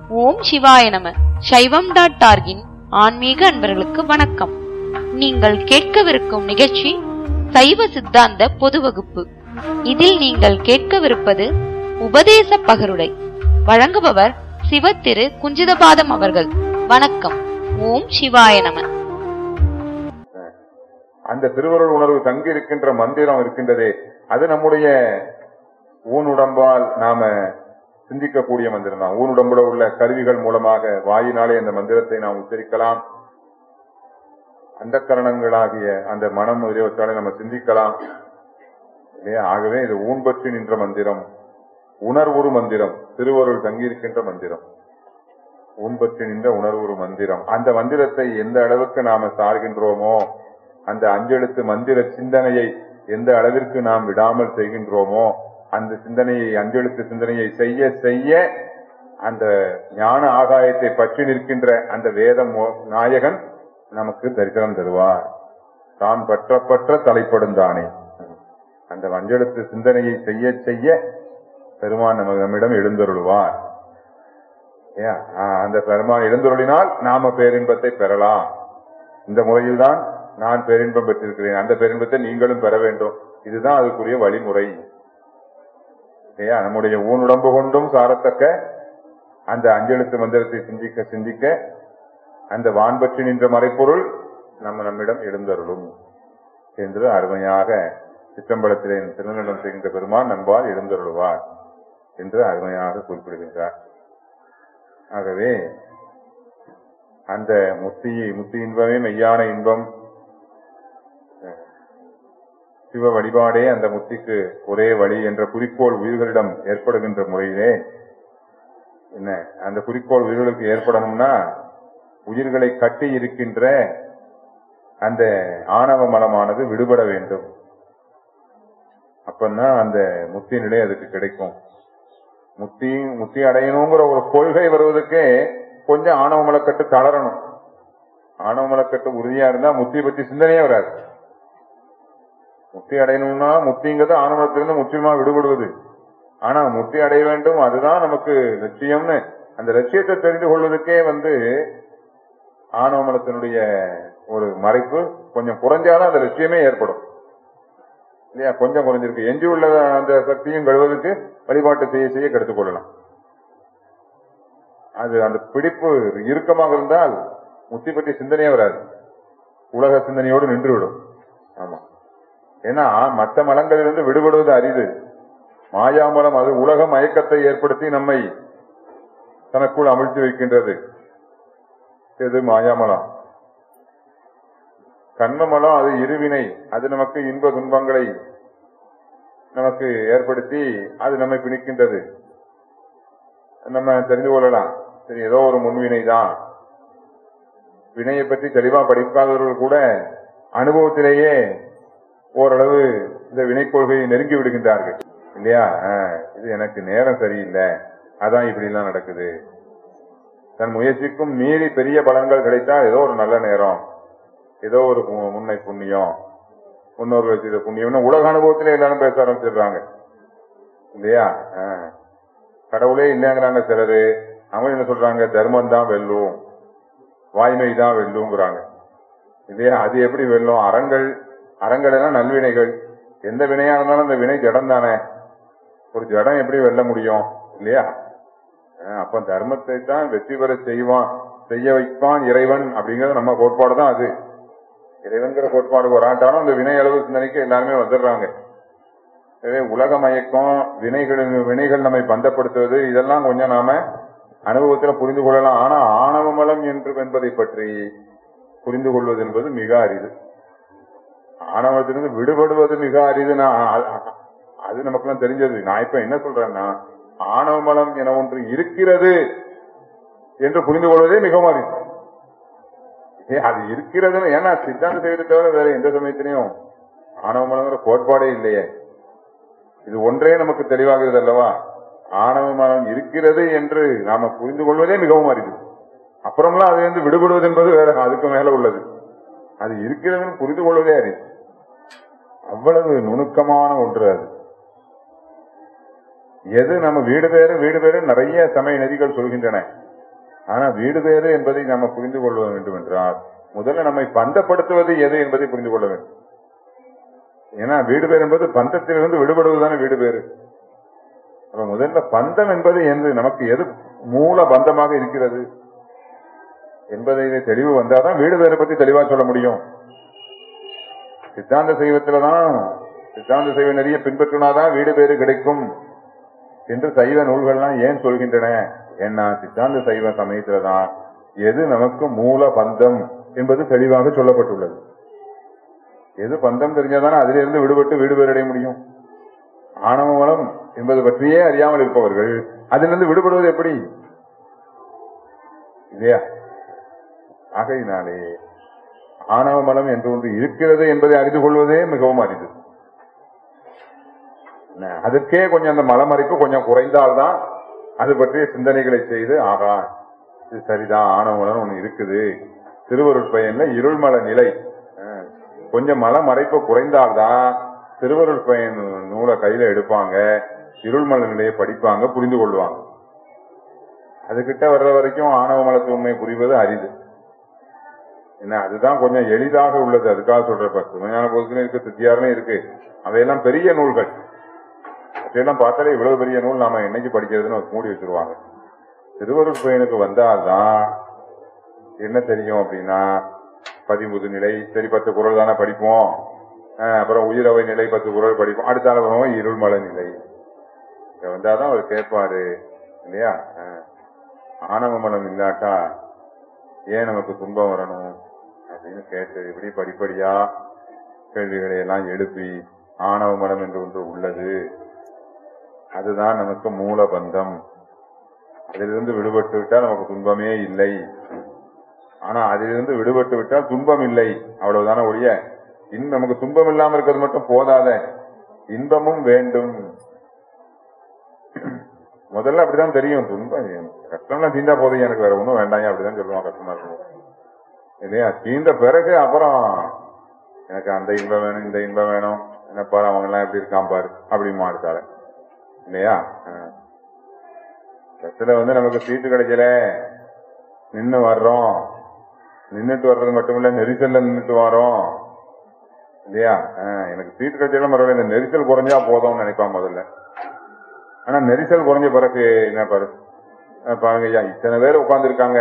ஓம் சிவாய நம சைவம் டாட் டார்கின் ஆன்மீக அன்பர்களுக்கு வணக்கம் நீங்கள் கேட்கவிருக்கும் நிகழ்ச்சி சைவ சித்தாந்த பொது வகுப்பு இதில் நீங்கள் கேட்கவிருப்பது உபதேச பகருடை வழங்குபவர் சிவ திரு குஞ்சிதபாதம் அவர்கள் வணக்கம் ஓம் சிவாய நம அந்த திருவருள் உணர்வு தங்கி இருக்கின்ற மந்திரம் இருக்கின்றதே அது நம்முடைய ஊனுடம்பால் நாம சிந்திக்கக்கூடிய மந்திரம் தான் ஊனுடம்புல உள்ள கருவிகள் மூலமாக வாயினாலே அந்த மந்திரத்தை நாம் உச்சரிக்கலாம் அந்த கரணங்களாகிய அந்த மனம் முதலியவற்றாலே நம்ம சிந்திக்கலாம் இல்லையா ஆகவே இது ஊன்பற்றி நின்ற மந்திரம் உணர்வுறு மந்திரம் திருவருள் தங்கியிருக்கின்ற மந்திரம் ஊன்பற்றி நின்ற உணர்வுறு மந்திரம் அந்த மந்திரத்தை எந்த அளவுக்கு நாம சார்கின்றோமோ அந்த அஞ்செழுத்து மந்திர சிந்தனையை எந்த அளவிற்கு நாம் விடாமல் செய்கின்றோமோ அந்த சிந்தனையை அஞ்செழுத்து சிந்தனையை செய்ய செய்ய அந்த ஞான ஆகாயத்தை பற்றி நிற்கின்ற அந்த வேதம் நாயகன் நமக்கு தரிசனம் தருவார் தான் பற்ற பற்ற தலைப்படுந்தானே அந்த அஞ்செழுத்து சிந்தனையை செய்ய செய்ய பெருமான் நம்ம நம்மிடம் எழுந்தருளுவார் ஏன்? ஆஹ், அந்த பெருமான் எழுந்தருளினால் நாம பேரின்பத்தை பெறலாம் இந்த முறையில்தான் நான் பேரின்பம் பெற்றிருக்கிறேன் அந்த பேரின்பத்தை நீங்களும் பெற வேண்டும் இதுதான் அதுக்குரிய வழிமுறை இல்லையா நம்முடைய ஊனுடம்பு கொண்டும் சாரத்தக்க அந்த அஞ்செழுத்து மந்திரத்தை சிந்திக்க சிந்திக்க அந்த வான்பற்றி நின்ற மறைப்பொருள் நம்ம நம்மிடம் எழுந்தருளும் என்று அருமையாக சிற்றம்பலத்திலே திருநெல்லம் செய்கின்ற பெருமான் நண்பால் எழுந்தருளுவார் என்று அருமையாக குறிப்பிடுகின்றார் ஆகவே அந்த முத்தி முத்தி இன்பமே மெய்யான இன்பம் சிவ வழிபாடே அந்த முத்திக்கு ஒரே வழி என்ற குறிக்கோள் உயிர்களிடம் ஏற்படுகின்ற முறையிலே என்ன அந்த குறிக்கோள் உயிர்களுக்கு ஏற்படணும்னா உயிர்களை கட்டி இருக்கின்ற அந்த ஆணவ மலமானது விடுபட வேண்டும் அப்பந்தான் அந்த முத்தி நிலை அதுக்கு கிடைக்கும் முத்தி முத்தி அடையணுங்கிற ஒரு கொள்கை வருவதற்கே கொஞ்சம் ஆணவ மலக்கட்டு தளரணும் ஆணவ மலக்கட்டு உறுதியா இருந்தா முத்தி பத்தி சிந்தனையே வராது முக்தி அடையணும்னா முக்திங்கிறது ஆணவத்திலிருந்து முற்றிலுமா விடுபடுவது ஆனா முக்தி அடைய வேண்டும் அதுதான் நமக்கு லட்சியம்னு அந்த லட்சியத்தை தெரிந்து கொள்வதற்கே வந்து ஆணவமலத்தினுடைய ஒரு மறைப்பு கொஞ்சம் குறைஞ்சாலும் அந்த லட்சியமே ஏற்படும் இல்லையா கொஞ்சம் குறைஞ்சிருக்கு எஞ்சி உள்ள அந்த சக்தியும் கழுவதற்கு வழிபாட்டு செய்ய செய்ய கெடுத்துக் கொள்ளலாம் அது அந்த பிடிப்பு இறுக்கமாக இருந்தால் முத்தி பற்றி சிந்தனையே வராது உலக சிந்தனையோடு நின்றுவிடும் ஆமா ஏன்னா மற்ற மலங்களிலிருந்து விடுபடுவது அரிது மாயாமலம் அது உலக மயக்கத்தை ஏற்படுத்தி நம்மை தனக்குள் அமிழ்த்தி வைக்கின்றது இது மாயாமலம் கண்மமலம் அது இருவினை அது நமக்கு இன்ப துன்பங்களை நமக்கு ஏற்படுத்தி அது நம்மை பிணிக்கின்றது நம்ம தெரிந்து கொள்ளலாம் சரி ஏதோ ஒரு முன்வினை தான் வினையை பற்றி தெளிவா படிக்காதவர்கள் கூட அனுபவத்திலேயே ஓரளவு இந்த வினை கொள்கையை நெருங்கி விடுகின்றார்கள் இல்லையா ஆஹ், இது எனக்கு நேரம் சரியில்லை அதான் இப்படி எல்லாம் நடக்குது தன் முயற்சிக்கும் மீறி பெரிய பலன்கள் கிடைத்தால் ஏதோ ஒரு நல்ல நேரம் ஏதோ ஒரு மு- முன்னை புண்ணியம் முன்னோர்கள் செய்த புண்ணியம்னு உலக அனுபவத்திலே எல்லாரும் பேச ஆரம்பிச்சிடுறாங்க இல்லையா ஆஹ். கடவுளே இல்லைங்கிறாங்க சிலரு அவங்க என்ன சொல்றாங்க தர்மம் தான் வெல்லும் வாய்மை தான் வெல்லுங்கிறாங்க இல்லையா அது எப்படி வெல்லும் அறங்கள் அறங்கள் எல்லாம் நல்வினைகள் எந்த வினையா இருந்தாலும் அந்த வினை ஜடம் தானே ஒரு ஜடம் எப்படி வெல்ல முடியும் இல்லையா அஹ் அப்ப தர்மத்தை தான் வெற்றி பெற செய்வான் செய்ய வைப்பான் இறைவன் அப்படிங்கறது நம்ம கோட்பாடு தான் அது இறைவன்கிற கோட்பாடு வராட்டாலும் அந்த வினை அளவு சிந்தனைக்கு எல்லாருமே வந்துடுறாங்க எனவே உலக மயக்கம் வினைகள் வினைகள் நம்மை பந்தப்படுத்துவது இதெல்லாம் கொஞ்சம் நாம அனுபவத்துல புரிந்து கொள்ளலாம் ஆனா ஆணவ மலம் என்று என்பதை பற்றி புரிந்து கொள்வது என்பது மிக அரிது ஆணவத்திலிருந்து விடுபடுவது மிக அரிது நான் அ- அ- அது நமக்கெல்லாம் தெரிஞ்சது நான் இப்ப என்ன சொல்றேன்னா ஆணவ மலம் என ஒன்று இருக்கிறது என்று புரிந்து கொள்வதே மிகவும் அரிது ஏ, அது இருக்கிறதுன்னு ஏன்னா சித்தாந்த செய்வதை தவிர வேற எந்த சமயத்திலையும் ஆணவ மலங்கிற கோட்பாடே இல்லையே இது ஒன்றே நமக்கு தெளிவாகிறது அல்லவா ஆணவ மலம் இருக்கிறது என்று நாம புரிந்து கொள்வதே மிகவும் அரிது அப்புறம்லாம் அது வந்து விடுபடுவது என்பது வேற அதுக்கு மேல உள்ளது அது இருக்கிறதுன்னு புரிந்து கொள்வதே அரிது அவ்வளவு நுணுக்கமான ஒன்று அது எது நம்ம வீடு பேரு வீடு பேரு நிறைய சமய நெறிகள் சொல்கின்றன ஆனா வீடு வேறு என்பதை நம்ம புரிந்து கொள்ள வேண்டும் என்றால் முதல்ல நம்மை பந்தப்படுத்துவது எது என்பதை புரிந்து கொள்ள வேண்டும் ஏன்னா வீடு பேர் என்பது பந்தத்திலிருந்து விடுபடுவதுதானே வீடு பேரு அப்ப முதல்ல பந்தம் என்பது என்று நமக்கு எது மூல பந்தமாக இருக்கிறது என்பதை தெளிவு வந்தாதான் வீடு பேரை பத்தி தெளிவா சொல்ல முடியும் சித்தாந்த சைவத்துலதான் சித்தாந்த சைவ நெறிய பின்பற்றினாதான் வீடு பேரு கிடைக்கும் என்று சைவ நூல்கள்லாம் ஏன் சொல்கின்றன ஏன்னா சித்தாந்த சைவ சமயத்துலதான் எது நமக்கு மூல பந்தம் என்பது தெளிவாக சொல்லப்பட்டுள்ளது எது பந்தம் தெரிஞ்சாதானே அதிலிருந்து விடுபட்டு வீடு பேர் அடைய முடியும் ஆணவ மலம் என்பது பற்றியே அறியாமல் இருப்பவர்கள் அதிலிருந்து விடுபடுவது எப்படி இல்லையா ஆகையினாலே ஆணவ மலம் என்று ஒன்று இருக்கிறது என்பதை அறிந்து கொள்வதே மிகவும் அரிது என்ன, அதற்கே கொஞ்சம் அந்த மலமறிப்பு கொஞ்சம் குறைந்தால்தான் அது பற்றிய சிந்தனைகளை செய்து ஆகா இது சரிதான் ஆணவ மலம் ஒண்ணு இருக்குது திருவருட்பயன்ல இருள்மல நிலை அஹ், கொஞ்சம் மலமறைப்பு குறைந்தால்தான் திருவருள் பயன் நூலை கையில எடுப்பாங்க இருள்மல நிலையை படிப்பாங்க புரிந்து கொள்வாங்க அதுகிட்ட வர்ற வரைக்கும் ஆணவ மலத்து உண்மை புரிவது அரிது என்ன அதுதான் கொஞ்சம் எளிதாக உள்ளது அதுக்காக சொல்றப்ப சுமையான பொதுக்குன்னு இருக்கு சித்தியாரனே இருக்கு அவையெல்லாம் பெரிய நூல்கள் அதையெல்லாம் பார்த்தாலே இவ்வளவு பெரிய நூல் நாம என்னைக்கு படிக்கிறதுன்னு மூடி வச்சிருவாங்க திருவருட் பயனுக்கு வந்தால்தான் என்ன தெரியும் அப்படின்னா பதிமுது நிலை சரி பத்து குரல் தானே படிப்போம் அஹ் அப்புறம் உயிரவை நிலை பத்து குரல் படிப்போம் அடுத்த அனுபவம் இருள்மலை நிலை இங்க வந்தாதான் அவர் கேட்பாரு இல்லையா அஹ் ஆணவ மனம் இல்லாட்டா ஏன் நமக்கு துன்பம் வரணும் அப்படின்னு கேட்டு இப்படி படிப்படியா கேள்விகளை எல்லாம் எழுப்பி ஆணவ மனம் என்று ஒன்று உள்ளது அதுதான் நமக்கு மூல பந்தம் அதிலிருந்து விடுபட்டு விட்டால் நமக்கு துன்பமே இல்லை ஆனா அதிலிருந்து விடுபட்டு விட்டால் துன்பம் இல்லை அவ்வளவுதானே ஒழிய இன்னும் நமக்கு துன்பம் இல்லாம இருக்கிறது மட்டும் போதாத இன்பமும் வேண்டும் முதல்ல அப்படிதான் தெரியும் துன்பம் கஷ்டம்லாம் தீந்தா போதும் எனக்கு வேற ஒண்ணும் வேண்டாம் அப்படிதான் சொல்லுவான் கஷ்டமா இருக்கும் இல்லையா தீந்த பிறகு அப்புறம் எனக்கு அந்த இன்பம் வேணும் இந்த இன்பம் வேணும் என்ன பாரு அவங்க எல்லாம் எப்படி இருக்கான் பாரு அப்படி மாறுத்தால இல்லையா பஸ்ல வந்து நமக்கு சீட்டு கிடைக்கல நின்னு வர்றோம் நின்னுட்டு வர்றது மட்டும் இல்ல நெரிசல்ல நின்னுட்டு வரோம் இல்லையா ஆஹ் எனக்கு சீட்டு கிடைச்சாலும் பரவாயில்ல இந்த நெரிசல் குறைஞ்சா போதும்னு நினைப்பான் முதல்ல ஆனா நெரிசல் குறைஞ்ச பிறகு என்ன பாரு அஹ் பாருங்க ஐயா இத்தனை பேர் உட்கார்ந்து இருக்காங்க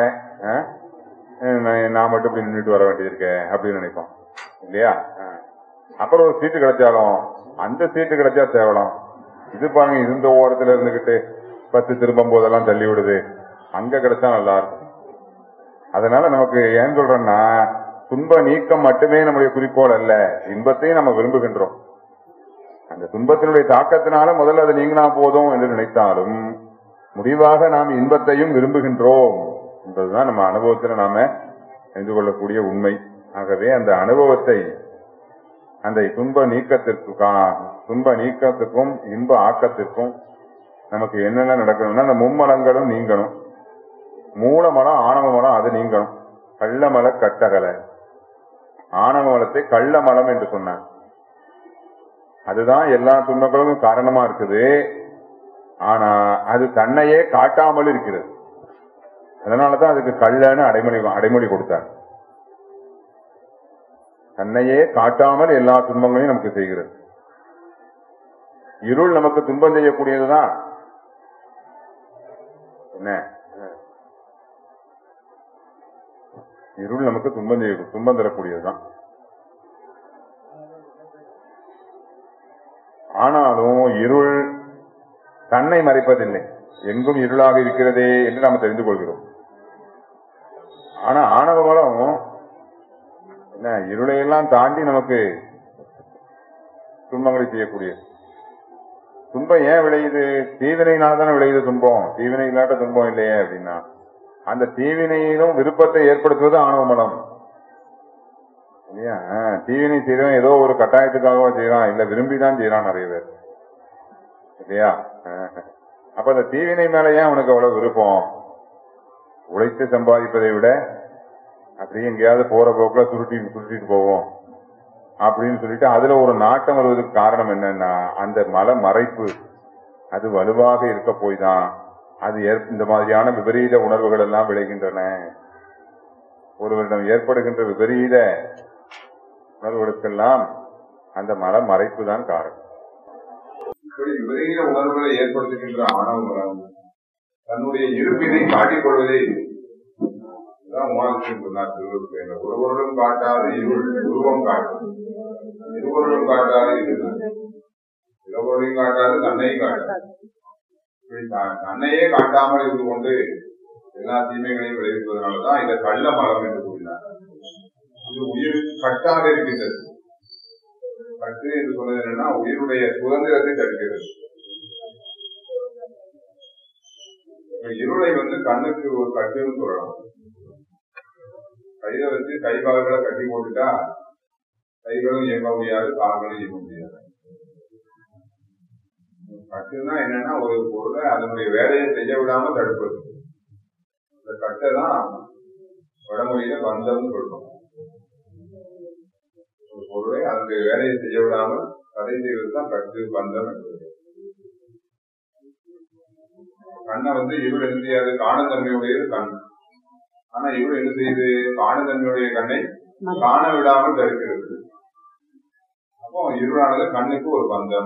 நான் மட்டும் இப்படி நின்றுட்டு வர வேண்டியிருக்கேன் அப்படின்னு நினைப்பான் இல்லையா அஹ். அப்புறம் ஒரு சீட்டு கிடைச்சாலும் அந்த சீட்டு கிடைச்சா தேவலாம் இது பாருங்க இருந்த ஓரத்துல இருந்துகிட்டு பத்து திரும்பும் போதெல்லாம் தள்ளி விடுது அங்க கிடைச்சா நல்லா இருக்கும் அதனால நமக்கு ஏன் சொல்றேன்னா துன்ப நீக்கம் மட்டுமே நம்முடைய குறிக்கோள் அல்ல இன்பத்தையும் நம்ம விரும்புகின்றோம் அந்த துன்பத்தினுடைய தாக்கத்தினால முதல்ல அது நீங்கினா போதும் என்று நினைத்தாலும் முடிவாக நாம் இன்பத்தையும் விரும்புகின்றோம் என்பதுதான் நம்ம அனுபவத்தில் நாம தெரிந்து கொள்ளக்கூடிய உண்மை ஆகவே அந்த அனுபவத்தை அந்த துன்ப நீக்கத்திற்கும் துன்ப நீக்கத்துக்கும் இன்ப ஆக்கத்திற்கும் நமக்கு என்னென்ன நடக்கணும்னா அந்த மும்மலங்களும் நீங்கணும் மூல மலம் ஆணவ மலம் அது நீங்கணும் கள்ளமல கட்டகலை ஆணவ மலத்தை கள்ள மலம் என்று சொன்னார் அதுதான் எல்லா துன்பங்களுக்கும் காரணமா இருக்குது ஆனா அது தன்னையே காட்டாமல் இருக்கிறது அதனாலதான் அதுக்கு கள்ளன்னு அடைமொழி அடைமொழி கொடுத்தார் தன்னையே காட்டாமல் எல்லா துன்பங்களையும் நமக்கு செய்கிறது இருள் நமக்கு துன்பம் செய்யக்கூடியதுதான் என்ன இருள் நமக்கு துன்பம் செய்ய துன்பம் தரக்கூடியதுதான் ஆனாலும் இருள் தன்னை மறைப்பதில்லை எங்கும் இருளாக இருக்கிறதே என்று நாம் தெரிந்து கொள்கிறோம் ஆனா ஆணவ மலம் என்ன இருளை எல்லாம் தாண்டி நமக்கு துன்பங்களை செய்யக்கூடியது துன்பம் ஏன் விளையுது தீவினையினால தானே விளையுது துன்பம் தீவினை இல்லாட்ட துன்பம் இல்லையே அப்படின்னா அந்த தீவினையிலும் விருப்பத்தை ஏற்படுத்துவது ஆணவ மலம் இல்லையா ஆஹ், தீவினை செய்யறவன் ஏதோ ஒரு கட்டாயத்துக்காக செய்யறான் இல்ல விரும்பி தான் செய்யறான் நிறைய பேர் இல்லையா ஆஹ். அப்ப அந்த தீவினை மேல ஏன் உனக்கு அவ்வளவு விருப்பம் உழைத்து சம்பாதிப்பதை விட அப்படியே எங்கேயாவது போற போக்குல சுருட்டி சுருட்டிட்டு போவோம் அப்படின்னு சொல்லிட்டு அதுல ஒரு நாட்டம் வருவதற்கு காரணம் என்னன்னா அந்த மல மறைப்பு அது வலுவாக இருக்க போய் தான் அது ஏற்- இந்த மாதிரியான விபரீத உணர்வுகள் எல்லாம் விளைகின்றன ஒருவரிடம் ஏற்படுகின்ற விபரீத உணர்வுகளுக்கெல்லாம் அந்த மன மறைப்பு தான் காரணம் இப்படி விபரீத உணர்வுகளை ஏற்படுத்துகின்ற ஆணவ மனம் தன்னுடைய இருப்பினை காட்டிக் கொள்வதே இதுதான் உமாலட்சுமி சொன்னார் திருவள்ளுவர் ஒருவருடன் காட்டாது இருள் உருவம் காட்டும் இருவருடன் காட்டாது இருள் இருவரையும் காட்டாது தன்னையும் காட்டாது இப்படி த- தன்னையே காட்டாமல் இருந்து கொண்டு எல்லா தீமைகளையும் விளைவிப்பதனாலதான் இதை கள்ள மலம் என்று கூறினார் இது உயிர் கட்டாக இருக்கின்றது கட்டு என்று சொன்னது என்னன்னா உயிருடைய சுதந்திரத்தை தடுக்கிறது இப்ப இருளை வந்து கண்ணுக்கு ஒரு கட்டுன்னு சொல்லலாம் கையில வச்சு கை கால்களை கட்டி போட்டுட்டா கைகளும் இயங்க முடியாது கால்களும் இயங்க முடியாது கட்டுன்னா என்னன்னா ஒரு பொருளை அதனுடைய வேலையை செய்ய விடாம தடுப்பது இந்த கட்டை தான் வடமொழியில பந்தம்னு சொல்றோம் ஒரு பொருளை அதனுடைய வேலையை செய்ய விடாமல் தடை செய்வது தான் கட்டு பந்தம் என்பது கண்ணை வந்து இவள் என்ன செய்யாது காணத்தன்மையுடையது கண் ஆனா இவள் என்ன செய்யுது காணத்தன்மையுடைய கண்ணை காண விடாமல் தடுக்கிறது அப்போ இருளானது கண்ணுக்கு ஒரு பந்தம்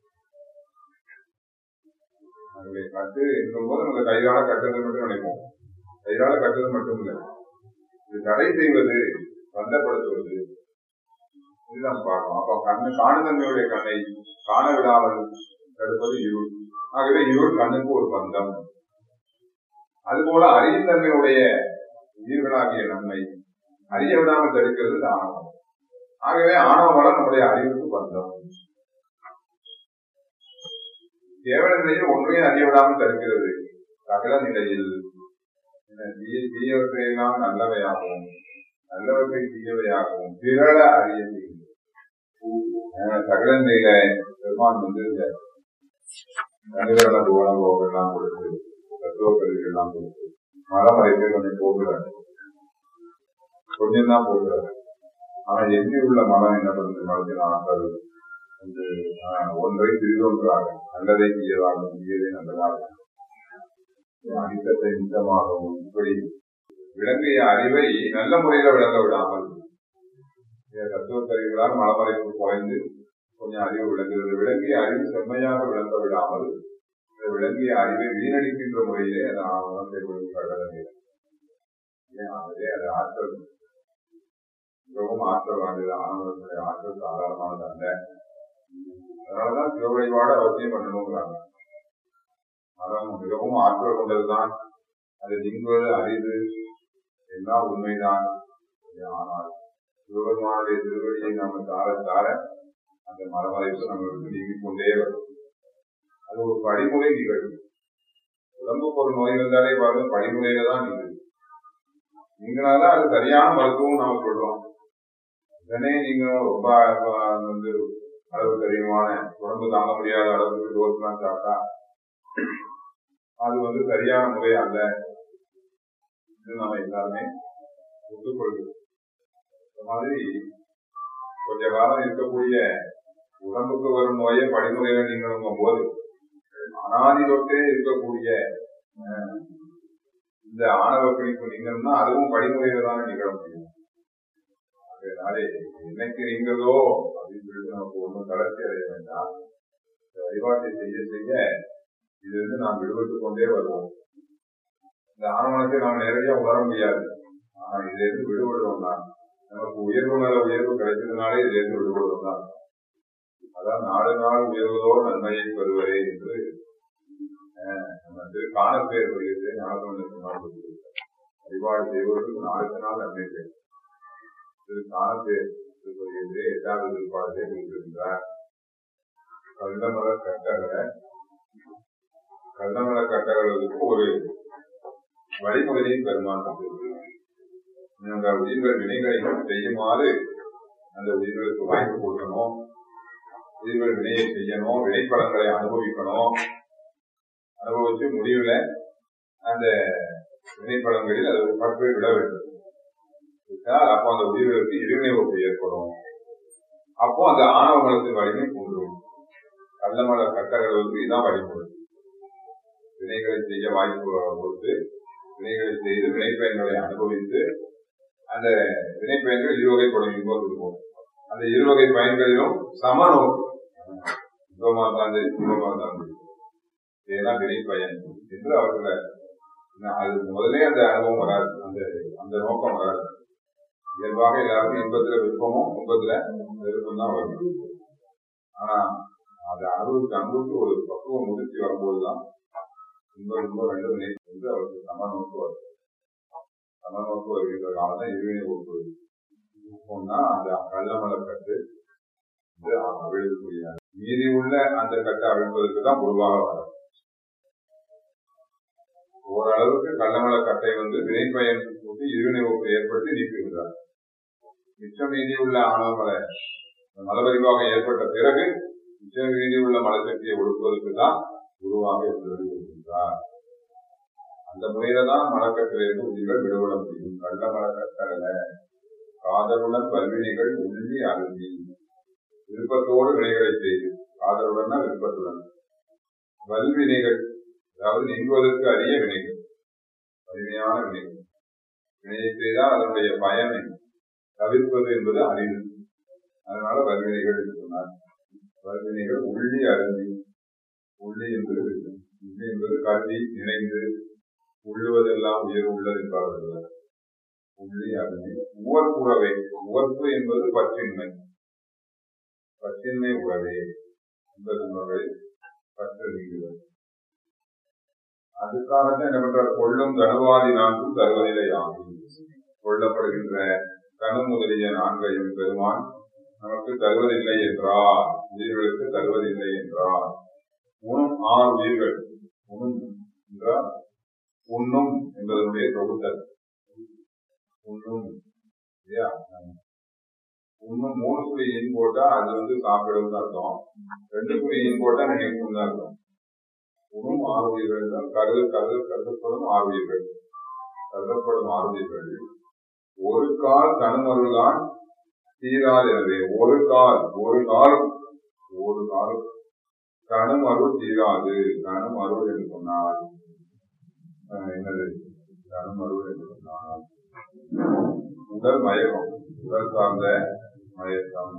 அதனுடைய கட்டு இருக்கும் போது நம்ம கையால கட்டுறது மட்டும் நினைப்போம் கையால கட்டுறது மட்டும் இல்லை இது தடை செய்வது பந்தப்படுத்துவது இதுதான் பார்க்கணும் அப்ப கண்ணு காணுதன்மையுடைய கண்ணை காண விடாமல் தடுப்பது இருள் ஆகவே இருள் கண்ணுக்கு ஒரு பந்தம் அதுபோல அறியும் தன்மையுடைய உயிர்களாகிய நம்மை அறிய விடாமல் தடுக்கிறது இந்த ஆணவம் ஆகவே ஆணவம் நம்முடைய அறிவுக்கு பந்தம் கேவல நிலையில் ஒன்றையும் அறிய விடாமல் தடுக்கிறது சகல நிலையில் என்ன தீய தீயவற்றையெல்லாம் நல்லவையாகவும் நல்லவற்றை தீயவையாகவும் திரள அறிய செய்யும் அஹ் சகல நிலையில பெருமான் வந்து இந்த மனிதர்கள உணவு எல்லாம் கொடுத்து தத்துவ கல்வி எல்லாம் கொடுத்து மரம் வரைக்கும் கொஞ்சம் போகிறார் கொஞ்சம் தான் போகிறார் ஆனா எண்ணி உள்ள மனம் என்ன பண்ணுது மனதின் ஆற்றல் வந்து ஆஹ், ஒன்றை சிறிதொன்றாக நல்லதை தீயதாகவும் தீயதை நல்லதாக அனித்தத்தை மிச்சமாகவும் இப்படி விளங்கிய அறிவை நல்ல முறையில விளங்க விடாமல் இந்த தத்துவ கருவிகளால் மலமறைப்பு குறைந்து கொஞ்சம் அறிவு விளங்குகிறது விளங்கிய அறிவு செம்மையாக விளங்க விடாமல் இந்த விளங்கிய அறிவை வீணடிக்கின்ற முறையிலே அது ஆணவம் செயல்படும் கடலை ஆகவே அது ஆற்றல் மிகவும் ஆற்றல் வாய்ந்தது ஆணவத்தினுடைய ஆற்றல் சாதாரணமானது அல்ல அதனாலதான் சிவ வழிபாடு அவசியம் பண்ணணுங்கிறாங்க மனம் மிகவும் ஆற்றல் கொண்டதுதான் அது நீங்குவது அரிது எல்லாம் உண்மைதான் ஆனால் சிவபெருமானுடைய திருவடியை நம்ம தார தார அந்த மரமறைப்பு நம்மளுக்கு நீங்கிக் கொண்டே வரும் அது ஒரு படிமுறை நிகழ்வு உடம்புக்கு ஒரு நோய் வந்தாலே பாருங்க படிமுறையில தான் நிகழ்வு நீங்களாதான் அது சரியான மருத்துவம் நாம சொல்றோம் உடனே நீங்க ரொம்ப அஹ், வந்து அளவுக்கு அதிகமான உடம்பு தாங்க முடியாத அளவுக்கு டோஸ்லாம் சாப்பிட்டா அது வந்து சரியான முறை அல்ல இது நம்ம எல்லாருமே ஒத்துக்கொள்கிறோம் இந்த மாதிரி கொஞ்ச காலம் இருக்கக்கூடிய உடம்புக்கு வரும் நோயை படிமுறையில நீங்களும் போது அனாதி தொட்டே இருக்கக்கூடிய அஹ், இந்த ஆணவ பிடிப்பு நீங்கணும்னா அதுவும் படிமுறையில தானே நிகழ முடியும் அதனாலே என்னைக்கு நீங்களோ அப்படின்னு சொல்லிட்டு நமக்கு ஒன்றும் தளர்ச்சி அடைய வேண்டாம் இந்த வழிபாட்டை செய்ய செய்ய இதிலிருந்து நாம் விடுபட்டுக் கொண்டே வருவோம் இந்த ஆணவனத்தை நாம் நேரடியா உணர முடியாது ஆனா இதுல இருந்து விடுபடுவோம் தான் நமக்கு உயர்வு மேல உயர்வு கிடைச்சதுனாலே இதுல இருந்து விடுபடுவோம் தான் அதான் நாடு நாள் உயர்வதோ நன்மையை பெறுவரே என்று அஹ், நம்ம திரு காணப்பேர் வருகிறது ஞானசம்பந்த வழிபாடு செய்வதற்கு நாளுக்கு நாள் நன்மை பெறும் திரு காணப்பேர் வருகிறது எட்டாவது வழிபாடுகளை குறிப்பிடுகின்றார் கந்தமர கட்டளை கந்தமர கட்டளைகளுக்கு ஒரு வழிமுறையை பெருமான் தந்திருக்கிறார். இந்த உயிர்கள் வினைகளை செய்யுமாறு அந்த உயிர்களுக்கு வாய்ப்பு கொடுக்கணும் உயிர்கள் வினையை செய்யணும் வினைப்பலன்களை அனுபவிக்கணும் அனுபவிச்சு முடிவுல அந்த வினைப்பலன்களில் அது பற்று விட வேண்டும் விட்டால் அப்போ அந்த உயிர்களுக்கு இருவினை ஒப்பு ஏற்படும் அப்போ அந்த ஆணவ மனத்தின் வலிமை கூடும் கள்ளமல கட்டளைகளுக்கு இதான் வழிமுறை வினைகளை செய்ய வாய்ப்பு கொடுத்து வினைகளை செய்து வினைப்பயன்களை அனுபவித்து அந்த வினைப்பயன்கள் இருவகைப்படும் இன்பத்துக்கு போகும் அந்த இருவகை பயன்களிலும் சம நோக்கு இன்பமா இருந்தாலும் சரி துன்பமா இருந்தாலும் சரி இதெல்லாம் வினைப்பயன் என்று அவர்கள் அது முதலே அந்த அனுபவம் வராது அந்த அந்த நோக்கம் வராது இயல்பாக எல்லாருக்கும் இன்பத்துல விருப்பமும் துன்பத்துல விருப்பம் தான் வரும் ஆனா அது அனுபவித்து அனுபவித்து ஒரு பக்குவம் முதிர்ச்சி வரும்போதுதான் இன்பம் இன்பம் ரெண்டும் நினைவு வந்து அவருக்கு சம நோக்கு வரும் சம நோக்கு வருகின்ற காலம் தான் இருவினை ஒப்பு ஒன்னா அந்த கள்ளமலர் கட்டு இது அவிழக்கூடிய மீதி உள்ள அந்த கட்டை அவிழ்ப்பதற்கு தான் பொதுவாக வரும் ஓரளவுக்கு கள்ளமல கட்டை வந்து வினைப்பயன் கூட்டி இருவினை ஒப்பு ஏற்படுத்தி நீக்குகின்றார் மிச்சம் மீதி உள்ள ஆணவமலை மலவரிவாக ஏற்பட்ட பிறகு மிச்சம் மீதி உள்ள மலசக்தியை ஒடுக்குவதற்கு தான் குருவாக இருந்து வருகின்றார் அந்த முறையில தான் மலக்கட்டிலிருந்து உயிர்கள் விடுபட முடியும் கள்ள மலக்கட்டல காதலுடன் வல்வினைகள் உள்ளி அருந்தி விருப்பத்தோடு வினைகளை செய்து காதலுடன் விருப்பத்துடன் வல்வினைகள் அதாவது நீங்குவதற்கு அரிய வினைகள் வலிமையான வினைகள் வினையை செய்தால் அதனுடைய பயனை தவிர்ப்பது என்பது அறிவு அதனால வல்வினைகள் என்று சொன்னார் வல்வினைகள் உள்ளி அருந்தி உள்ளி என்பது உள்ளி என்பது கருதி நினைந்து உள்ளுவதெல்லாம் உயர் உள்ளது என்பார்கள் உள்ளி அருந்தி உவர்ப்புறவை உவர்ப்பு என்பது பற்றின்மை பற்றின்மை உறவே என்பது உறவை பற்று நீங்குவது அதுக்காகத்தான் என்ன பண்றார் கொள்ளும் கனவாதி நான்கும் தருவதில்லை ஆகும் கொள்ளப்படுகின்ற கனு முதலிய நான்கையும் பெருமான் நமக்கு தருவதில்லை என்றார் உயிர்களுக்கு தருவதில்லை என்றார் உணும் ஆறு உயிர்கள் உணும் என்றால் உண்ணும் என்பதனுடைய தொகுத்தல் உண்ணும் இல்லையா உண்ணும் மூணு புள்ளி இன் போட்டா அது வந்து சாப்பிடும் அர்த்தம் ரெண்டு புள்ளி இன் போட்டா நினைக்கும் தான் அர்த்தம் உணும் ஆறு உயிர்கள் தான் கருது கருது கருதப்படும் ஆறு உயிர்கள் கருதப்படும் ஆறு உயிர்கள் ஒரு கால் தனுமருள்தான் தீராது எனவே ஒரு கால் ஒரு கால் ஒரு கால் கணுமருள் தீராது கணுமருள் என்று சொன்னால் என்னது கணுமருள் என்று சொன்னால் உடல் மயக்கம் உடல் சார்ந்த மயக்கம்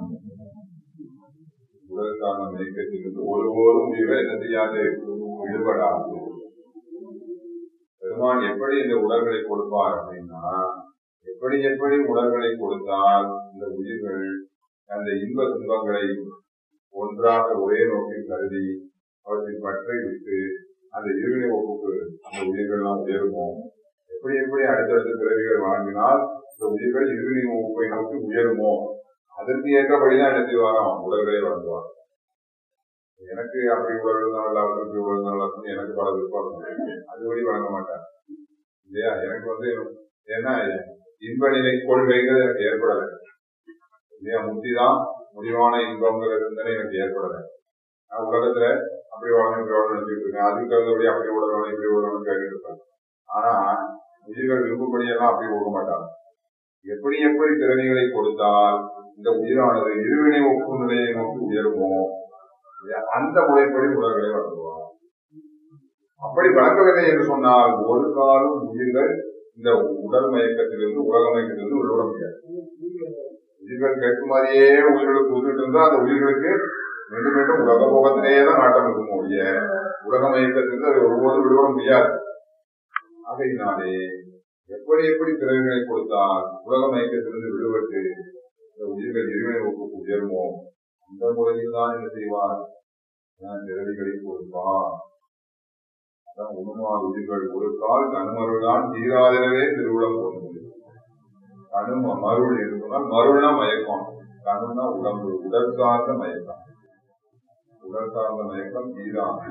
உடல் சார்ந்த மயக்கத்திலிருந்து ஒருபோதும் உயிர்கள் என்ன செய்யாது விடுபடாது பெருமான் எப்படி இந்த உடல்களை கொடுப்பார் அப்படின்னா எப்படி எப்படி உடல்களை கொடுத்தால் இந்த உயிர்கள் அந்த இன்ப துன்பங்களை ஒன்றாக ஒரே நோக்கில் கருதி அவற்றின் பற்றை விட்டு அந்த இருவினை ஒப்புக்கு அந்த உயிர்கள்லாம் உயருமோ எப்படி எப்படி அடுத்தடுத்த பிறவிகள் வழங்கினால் இந்த உயிர்கள் இருவினை ஒப்பை நோக்கி உயருமோ அதற்கு ஏற்றபடிதான் என்ன செய்வாராம் உடல்களை வழங்குவார் எனக்கு அப்படி உடல் நல்லா இருக்கும் இப்படி உடல் நல்லா இருக்கும் எனக்கு பல விருப்பம் அதுபடி வழங்க மாட்டார் இல்லையா எனக்கு வந்து ஏன்னா இன்ப நிலை கொள்கைங்கிறது எனக்கு ஏற்படலை இல்லையா முத்திதான் முடிவான இன்பங்கிற சிந்தனை எனக்கு ஏற்படலை நான் உலகத்துல அப்படி வளரணும் இப்படி வளரணும் நினைச்சிட்டு இருக்கேன் அதுக்கு தகுந்தபடி அப்படி உடணும் இப்படி உடணும் கேட்டுட்டு இருப்பேன் ஆனா உயிர்கள் விருப்பப்படியெல்லாம் அப்படி கொடுக்க மாட்டாங்க எப்படி எப்படி திறமைகளை கொடுத்தால் இந்த உயிரானது இருவினை ஒப்பு நிலையை நோக்கி உயருமோ அந்த முறைப்படி உலகளை வழங்குவார் அப்படி வழங்கவில்லை என்று சொன்னால் ஒரு காலம் உயிர்கள் இந்த உடல் மயக்கத்திலிருந்து உலக மயக்கத்திலிருந்து உள்விட முடியாது உயிர்கள் கேட்கும் மாதிரியே உயிர்களுக்கு உயிரிட்டு இருந்தா அந்த உயிர்களுக்கு மீண்டும் மீண்டும் உலக போகத்திலேயே தான் நாட்டம் இருக்கும் ஒழிய உலக மயக்கத்திலிருந்து அதை ஒருபோதும் விடுவிட முடியாது ஆகையினாலே எப்படி எப்படி பிறகுகளை கொடுத்தால் உலக மயக்கத்திலிருந்து விடுபட்டு இந்த உயிர்கள் இருவினை ஒப்புக்கு உயருமோ அந்த முறையில் தான் என்ன செய்வார் நிறவிகளை கொடுப்பார் அதான் உணவார் உயிர்கள் ஒரு கால் கண்மருள்தான் தீராதனவே திருவிழம் கொண்டு கணும மருள் என்று சொன்னால் மருள்னா மயக்கம் கணுனா உடம்பு உடல் சார்ந்த மயக்கம் உடல் சார்ந்த மயக்கம் தீராது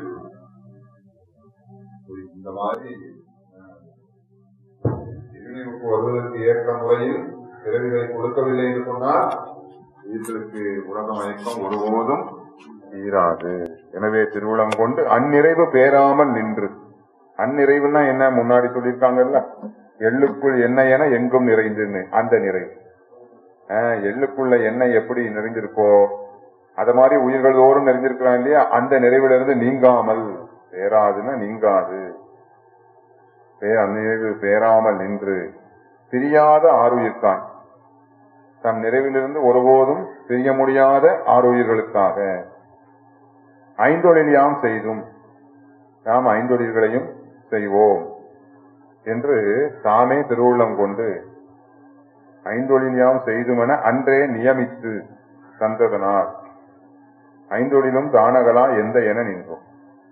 இந்த மாதிரி இருநிலைக்கு வருவதற்கு ஏற்ற முறையில் பிறவிகளை கொடுக்கவில்லை என்று சொன்னால் உயிர்களுக்கு உலக மயக்கம் ஒருபோதும் தீராது எனவே திருவிழம் கொண்டு அந்நிறைவு பேராமல் நின்று அந்நிறைவுன்னா என்ன முன்னாடி சொல்லியிருக்காங்கல்ல எள்ளுக்குள் எண்ணெய் என எங்கும் நிறைந்துன்னு அந்த நிறைவு ஆஹ், எள்ளுக்குள்ள எண்ணெய் எப்படி நிறைந்திருக்கோ அத மாதிரி உயிர்கள் தோறும் நிறைஞ்சிருக்கலாம் இல்லையா அந்த நிறைவிலிருந்து நீங்காமல் பேராதுன்னா நீங்காது பே- அந்நிறைவு பேராமல் நின்று பிரியாத ஆறுயிர்க்கான் தம் நிறைவிலிருந்து ஒருபோதும் பிரிய முடியாத ஆறுயிர்களுக்காக ஐந்தொழில் யாம் செய்தும் நாம் ஐந்தொழில்களையும் செய்வோம் என்று தாமே திருவுள்ளம் கொண்டு ஐந்தொழில் யாம் செய்துமென அன்றே நியமித்து தந்ததனால் ஐந்தொழிலும் தானகலா எந்த என நின்றோம்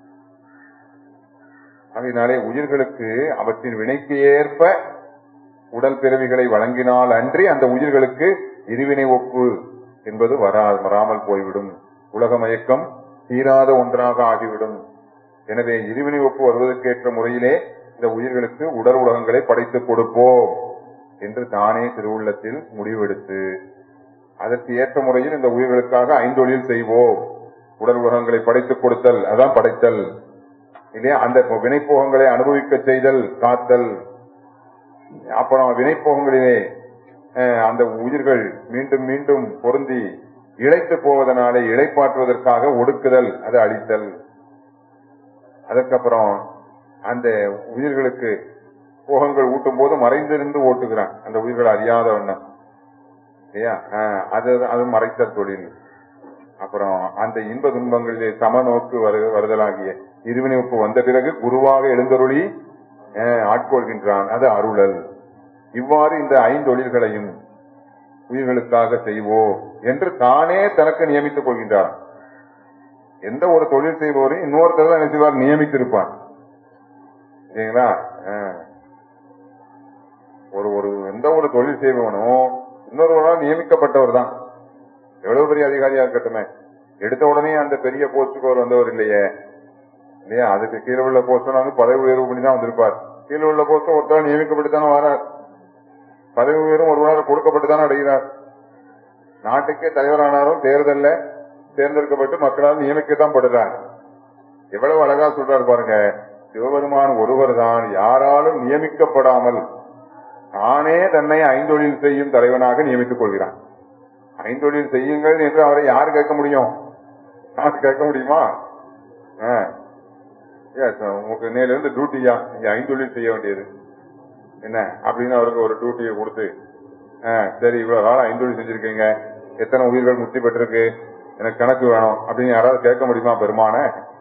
அதனாலே உயிர்களுக்கு அவற்றின் வினைக்கு ஏற்ப உடல் பிறவிகளை வழங்கினால் அன்றி அந்த உயிர்களுக்கு இருவினை ஒப்பு என்பது வரா வராமல் போய்விடும் உலக மயக்கம் தீராத ஒன்றாக ஆகிவிடும் எனவே இருவினை ஒப்பு வருவதற்கேற்ற முறையிலே இந்த உயிர்களுக்கு உடல் உலகங்களை படைத்துக் கொடுப்போம் என்று தானே திருவுள்ளத்தில் முடிவெடுத்து அதற்கு ஏற்ற முறையில் இந்த உயிர்களுக்காக ஐந்தொழில் செய்வோம் உடல் உலகங்களை படைத்துக் கொடுத்தல் அதான் படைத்தல் இல்லையா அந்த வினைப்போகங்களை அனுபவிக்க செய்தல் காத்தல் அப்புறம் வினைப்போகங்களிலே அஹ், அந்த உயிர்கள் மீண்டும் மீண்டும் பொருந்தி இழைத்து போவதனாலே இழைப்பாற்றுவதற்காக ஒடுக்குதல் அது அழித்தல் அதுக்கப்புறம் அந்த உயிர்களுக்கு போகங்கள் ஊட்டும் போது மறைந்திருந்து ஓட்டுகிறான் அந்த உயிர்கள் அறியாத வண்ணம் இல்லையா ஆஹ், அது அது மறைத்தல் தொழில் அப்புறம் அந்த இன்ப துன்பங்களிலே சமநோக்கு வரு வருதலாகிய இருவினைப்பு வந்த பிறகு குருவாக எழுந்தருளி அஹ், ஆட்கொள்கின்றான் அது அருளல் இவ்வாறு இந்த ஐந்தொழில்களையும் உயிர்களுக்காக செய்வோம் என்று தானே தனக்கு நியமித்துக் கொள்கின்றார் எந்த ஒரு தொழில் செய்பவரையும் இன்னொருத்தர் தான் என்ன செய்வார் நியமித்திருப்பார் சரிங்களா அஹ். ஒரு ஒரு எந்த ஒரு தொழில் செய்பவனும் இன்னொருவரால் நியமிக்கப்பட்டவர் தான் எவ்வளவு பெரிய அதிகாரியா இருக்கட்டுமே எடுத்த உடனே அந்த பெரிய போஸ்டுக்கு அவர் வந்தவர் இல்லையே இல்லையா அதுக்கு கீழே உள்ள போஸ்ட் வந்து பதவி உயர்வு பண்ணி தான் வந்திருப்பார் கீழே உள்ள போஸ்ட் ஒருத்தர் நியமிக்கப்பட்டு தானே வரார் பதவி உயர்வும் ஒருவரால் கொடுக்கப்பட்டு தானே அடைகிறார் நாட்டுக்கே தலைவரானாரும் தேர்தல்ல தேர்ந்தெடுக்கப்பட்டு மக்களால் நியமிக்கத்தான் படுறார் எவ்வளவு அழகா சொல்றாரு பாருங்க சிவபெருமான் ஒருவர் தான் யாராலும் நியமிக்கப்படாமல் தானே தன்னை ஐந்தொழில் செய்யும் தலைவனாக நியமித்துக் கொள்கிறான் ஐந்தொழில் செய்யுங்கள் என்று அவரை யார் கேட்க முடியும் யார் கேட்க முடியுமா ஆ. Yes, உங்களுக்கு நேரில் இருந்து டியூட்டியா நீங்க ஐந்தொழில் செய்ய வேண்டியது என்ன அப்படின்னு அவருக்கு ஒரு டியூட்டியை கொடுத்து ஆ, சரி இவ்வளவு காலம் ஐந்தொழில் செஞ்சிருக்கீங்க எத்தனை உயிர்கள் முக்தி பெற்றிருக்கு எனக்கு கணக்கு வேணும் அப்படின்னு யாராவது கேட்க முடியுமா பெருமான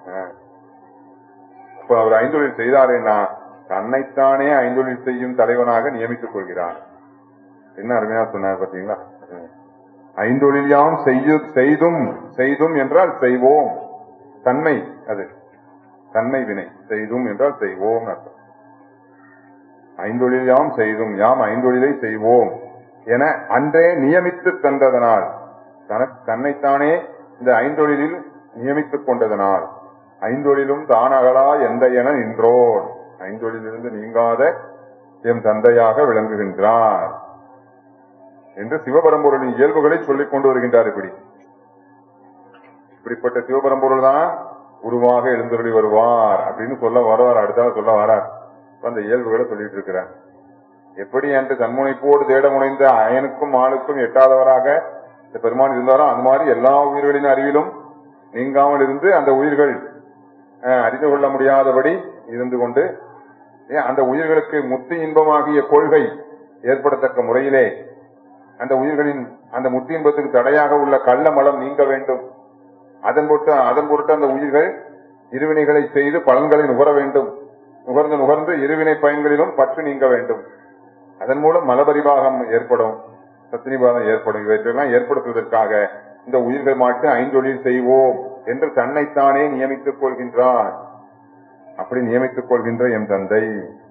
இப்ப அவர் ஐந்தொழில் செய்தாரேன்னா தன்னைத்தானே ஐந்தொழில் செய்யும் தலைவனாக நியமித்துக் கொள்கிறார் என்ன அருமையா சொன்னார் பாத்தீங்களா ம். ஐந்தொழில் யாம் செய்யு- செய்தும் செய்தும் என்றால் செய்வோம் தன்மை அது தன்மை வினை செய்தும் என்றால் செய்வோம் அர்த்தம் ஐந்தொழில் யாம் செய்தும் யாம் ஐந்தொழிலை செய்வோம் என அன்றே நியமித்து தந்ததனால் தனக்கு தன்னைத்தானே இந்த ஐந்தொழிலில் நியமித்துக் கொண்டதனால் ஐந்தொழிலும் தானகலா எந்த என நின்றோன் ஐந்தொழிலிருந்து நீங்காத எம் தந்தையாக விளங்குகின்றார் என்று சிவபரம்பொருளின் இயல்புகளை சொல்லிக் கொண்டு வருகின்றார் இப்படி இப்படிப்பட்ட சிவபரம்பொருள் தான் உருவாக எழுந்தருளி வருவார் அப்படின்னு சொல்ல வருவார் அடுத்தால சொல்ல வரார் இப்ப அந்த இயல்புகளை சொல்லிட்டு இருக்கிறார் எப்படி என்று தன்முனைப்போடு தேட முனைந்த அயனுக்கும் ஆளுக்கும் எட்டாதவராக இந்த பெருமான் இருந்தாரோ அந்த மாதிரி எல்லா உயிர்களின் அறிவிலும் நீங்காமல் இருந்து அந்த உயிர்கள் அஹ், அறிந்து கொள்ள முடியாதபடி இருந்து கொண்டு ஏன் அந்த உயிர்களுக்கு முத்தி இன்பமாகிய கொள்கை ஏற்படத்தக்க முறையிலே அந்த உயிர்களின் அந்த முத்தி இன்பத்துக்கு தடையாக உள்ள கள்ள மலம் நீங்க வேண்டும் அதன் பொருட்டு அதன் பொருட்டு அந்த உயிர்கள் இருவினைகளை செய்து பலன்களை நுகர வேண்டும் நுகர்ந்து நுகர்ந்து இருவினை பயன்களிலும் பற்று நீங்க வேண்டும் அதன் மூலம் மலபரிபாகம் ஏற்படும் சத்தினிபாதம் ஏற்படும் இவற்றையெல்லாம் ஏற்படுத்துவதற்காக இந்த உயிர்கள் மட்டும் ஐந்தொழில் செய்வோம் என்று தன்னைத்தானே நியமித்துக் கொள்கின்றார் அப்படி நியமித்துக் கொள்கின்ற எம் தந்தை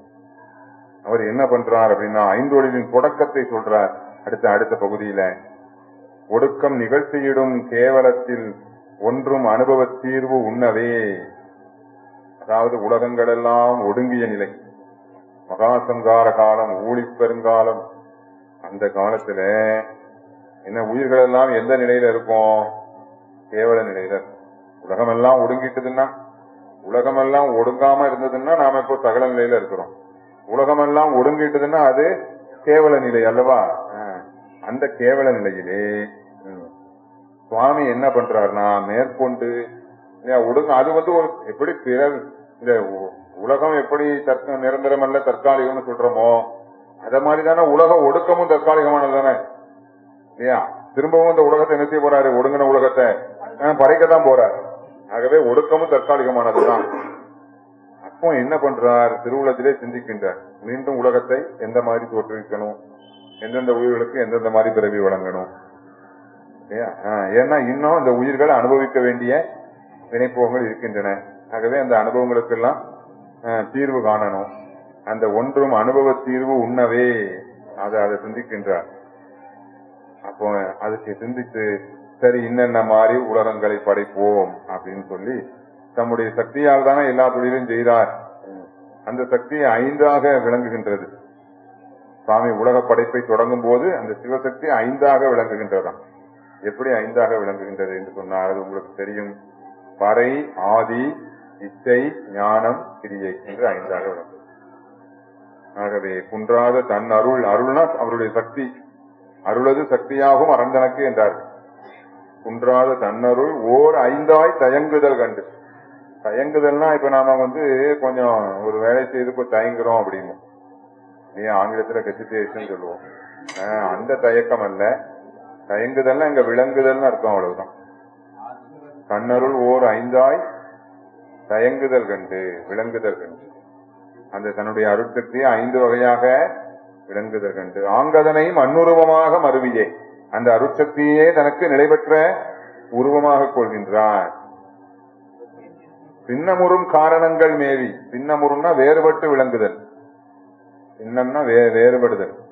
அவர் என்ன பண்றார் அப்படின்னா ஐந்தொழிலின் தொடக்கத்தை சொல்றார் அடுத்த அடுத்த பகுதியில ஒடுக்கம் நிகழ்த்தியிடும் கேவலத்தில் ஒன்றும் அனுபவ தீர்வு உண்ணவே அதாவது உலகங்கள் எல்லாம் ஒடுங்கிய நிலை மகாசங்கார காலம் ஊழிப் பெருங்காலம் அந்த காலத்துல என்ன உயிர்கள் எல்லாம் எந்த நிலையில இருக்கும் கேவல நிலையில இருக்கும். உலகமெல்லாம் ஒடுங்கிட்டுதுன்னா உலகமெல்லாம் ஒடுங்காம இருந்ததுன்னா நாம இப்போ சகல நிலையில இருக்கிறோம் உலகமெல்லாம் ஒடுங்கிட்டதுன்னா அது கேவல நிலை அல்லவா ஆஹ். அந்த கேவல நிலையிலே ம், சுவாமி என்ன பண்றாருன்னா மேற்கொண்டு இல்லையா, ஒடுங்க அது வந்து ஒரு எப்படி பிறர் இந்த உ- உலகம் எப்படி தற்க நிரந்தரம் அல்ல தற்காலிகம்னு சொல்றோமோ அத மாதிரி தானே உலகம் ஒடுக்கமும் தற்காலிகமானது தானே இல்லையா திரும்பவும் இந்த உலகத்தை என்ன செய்ய போறாரு ஒடுங்கின உலகத்தை பறைக்கத்தான் போறார் ஆகவே ஒடுக்கமும் தற்காலிகமானதுதான் அப்போ என்ன பண்றார் திருவுலத்திலே சிந்திக்கின்றார் மீண்டும் உலகத்தை எந்த மாதிரி தோற்றுவிக்கணும் எந்தெந்த உயிர்களுக்கு எந்தெந்த மாதிரி பிறவி வழங்கணும் இல்லையா? ஆ, ஏன்னா இன்னும் இந்த உயிர்கள் அனுபவிக்க வேண்டிய வினைப்போகங்கள் இருக்கின்றன ஆகவே அந்த அனுபவங்களுக்கெல்லாம் ஆ, தீர்வு காணணும் அந்த ஒன்றும் அனுபவ தீர்வு உண்ணவே அதை அதை சிந்திக்கின்றார் அப்போ அதுக்கு சிந்தித்து சரி இன்னென்ன மாதிரி உலகங்களை படைப்போம் அப்படின்னு சொல்லி தம்முடைய சக்தியால் தானே எல்லா தொழிலும் செய்தார் அந்த சக்தி ஐந்தாக விளங்குகின்றது சுவாமி உலக படைப்பை தொடங்கும் போது அந்த சிவசக்தி ஐந்தாக விளங்குகின்றதாம் எப்படி ஐந்தாக விளங்குகின்றது என்று சொன்னால் அது உங்களுக்கு தெரியும் பறை ஆதி இச்சை ஞானம் கிரியை என்று ஐந்தாக விளங்கும் ஆகவே குன்றாத தன் அருள் அருள்னா அவருடைய சக்தி அருளது சக்தியாகும் அரந்தனக்கு என்றார்கள் குன்றாத தன்னருள் ஓர் ஐந்தாய் தயங்குதல் கண்டு தயங்குதல்னா இப்ப நாம வந்து கொஞ்சம் ஒரு வேலை செய்து கொஞ்சம் தயங்குறோம் அப்படின்னு நீ ஆங்கிலத்துல ஹெசிடேஷன் சொல்லுவோம் ஆஹ், அந்த தயக்கம் அல்ல தயங்குதல்னா இங்க விளங்குதல்னு அர்த்தம் அவ்வளவுதான் தன்னருள் ஓர் ஐந்தாய் தயங்குதல் கண்டு விளங்குதல் கண்டு அந்த தன்னுடைய அருட்சக்தியை ஐந்து வகையாக விளங்குதல் கண்டு ஆங்கதனை மண்ணுருவமாக மருவியே அந்த அருட்சக்தியே தனக்கு நிலைபெற்ற உருவமாக கொள்கின்றார் பின்னமுறும் காரணங்கள் மேவி பின்னமுறும்னா வேறுபட்டு விளங்குதல் பின்னம்னா வே- வேறுபடுதல்